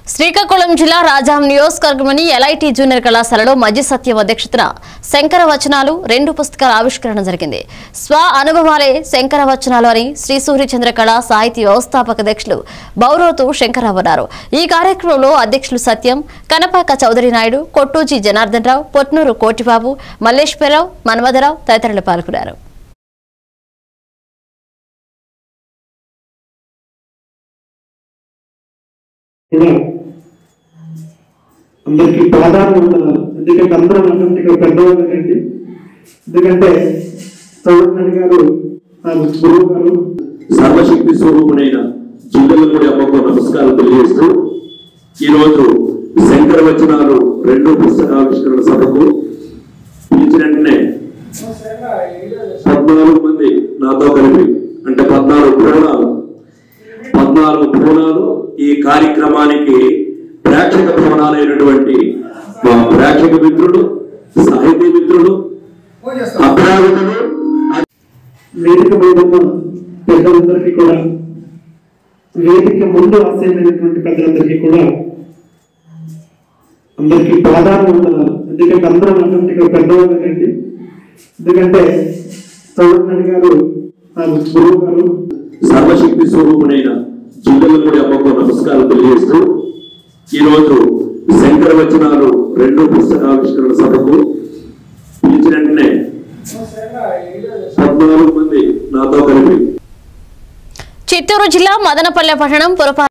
శ్రీకాకుళం జిల్లా రాజాం నియోజకవర్గంలోని LIT junior కళాశాలలో మధ్య సత్యం అధ్యక్షతన శంకర వచనాలు రెండు పుస్తకాల ఆవిష్కరణ జరిగింది స్వ అనుభవాలే శంకర వచనాలు అని శ్రీ సూర్యచంద్ర కళా సాహితీ వ్యవస్థాపక అధ్యక్షులు బౌరవతు శంకరరావు అన్నారు ఈ కార్యక్రమంలో అధ్యక్షులు సత్యం కనపాక చౌదరి నాయుడు కొట్టూజీ జనార్దన్ రావు పొట్నూరు కోటిబాబు మల్లేశ్వరరావు మన్మధరావు తదితరులు పాల్గొన్నారు కూడా అందరికీ పాదాలు వందనాలు ఎందుకంటే అందరం అంటే ఇక్కడ పెద్దవాళ్ళు కండి ఎందుకంటే చౌదరి గారు నా గురువు గారు సర్వశక్తి స్వరూపుడైన జిల్లలమూడి అమ్మకు నమస్కారం తెలియజేస్తూ ఈరోజు శంకర వచనాలు రెండు పుస్తకావిష్కరణ సభకు పిలిచిన వెంటనే పద్నాలుగు మంది నాతో కలిపి అంటే పద్నాలుగు పురాణాలు పద్నాలుగు పురాణాలు ఈ కార్యక్రమానికి ప్రేక్షక భవనాలైనటువంటి మా ప్రేక్షక మిత్రులు సాహితీ మిత్రులు అభ్యాగతులు వేదిక మీద ఉన్న పెద్దలందరికీ కూడా వేదిక ముందు ఆశయమైనటువంటి పెద్దలందరికీ కూడా అందరికీ పాదాలు వందనాలు ఎందుకంటే అందరం అంటే ఇక్కడ పెద్దవాళ్ళు కండి ఎందుకంటే చౌదరి గారు నా గురువు గారు సర్వశక్తి స్వరూపుడైన జిల్లలమూడి అమ్మకు నమస్కారం తెలియజేస్తూ ఈరోజు శంకర వచనాలు రెండు పుస్తకావిష్కరణ సభకు పిలిచిన వెంటనే పద్నాలుగు మంది నాతో కలిపి చిత్తూరు జిల్లా మదనపల్లె పట్టణం పురపా